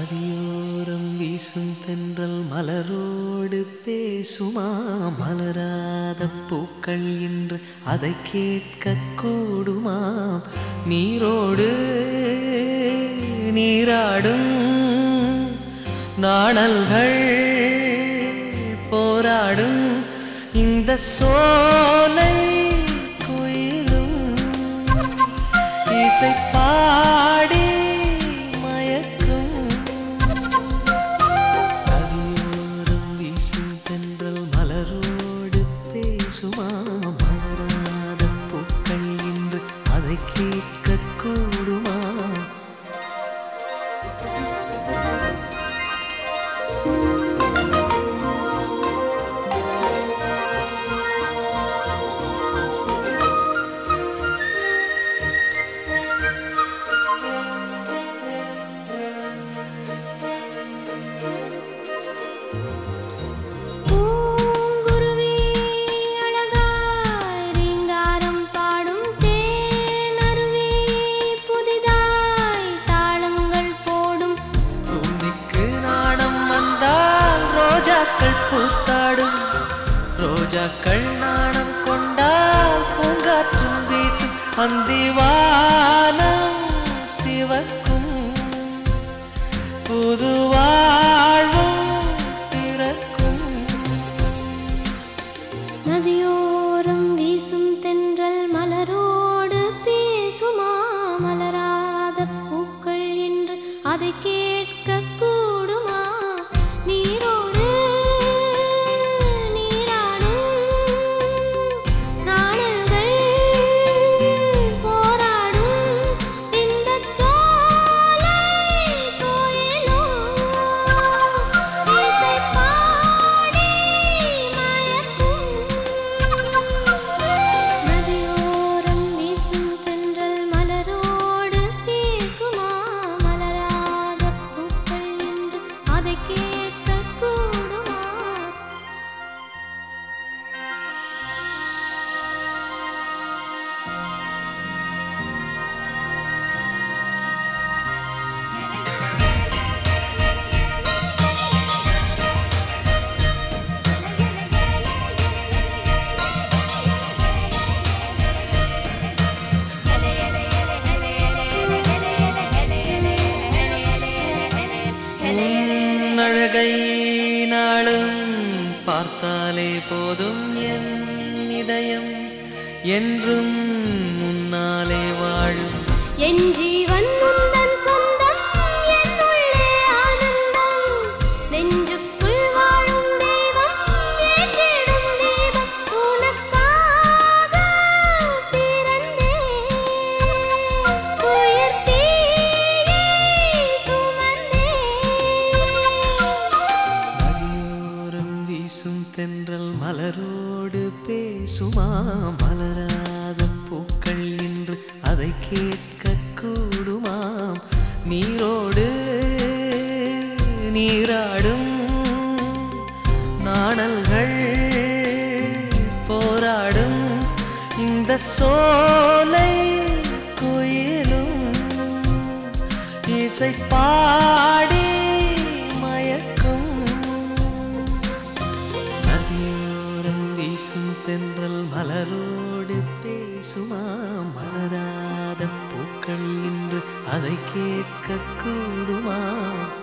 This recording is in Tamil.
நதியோரம் வீசும் தென்றல் மலரோடு பேசுமா மலராத பூக்கள் என்று அதை கேட்க கூடுமா நீரோடு நீராடும் நாணல்கள் போராடும் இந்த சோலை குயிலும் இசை பாடி மயக்கும் நதியோரம் வீசும் தென்றல் மலரோடு பேசுமா மலராத பூக்கள் என்று அதை கேட்க கூடுமா பூங்குருவி அழகாய் ரீங்காரம் பாடும் தேனருவி புதிதாய் தாளங்கள் போடும் பூமிக்கு நாணம் வந்தால் ரோஜாக்கள் பூத்தாடும் ரோஜாக்கள் நாணம் கொண்டால் பூங்காற்றும் வீசும் அந்திவானம் சிவக்கும் புது வாழ்வும் பிறக்கும் நதியோரம் வீசும் தென்றல் மலரோடு பேசுமா மலராத பூக்கள் என்று அதை கேட்க கூடுமா நீரோடு நீராடும் நாணல்கள் போராடும் இந்த சோலை கோயிலும் இசை பாடி மயக்கும் நதியோரம் வீசும் தென்றல் மலரோடு பேசுமா மலராத பூக்கள் என்று அதை கேட்க கூடுமா உன் அழகை நாளும் பார்த்தாலே போதும் என் இதயம் என்றும் முன்னாலே வாழும் என் ஜீவன் உந்தன் சொந்தம் என் உள்ளே ஆனந்தம் நெஞ்சுக்குள் வாழும் தெய்வம் ஏற்றிடும் தீபம் உனக்காக பிறந்தேன் உயிர் தீயை சுமந்தேன் நதியோரம் வீசும் தென்றல் மலரோடு பேசுமா மலராத பூக்கள் என்று அதை கேட்க கூடுமா நீரோடு நீராடும் நாணல்கள் போராடும் இந்த சோலை குயிலும் இசை பாடி மயக்கும் நதியோரம் வீசும் தென்றல் மலரோடு பேசுமா மலராத பூக்கள் என்று அதை கேட்க கூடுமா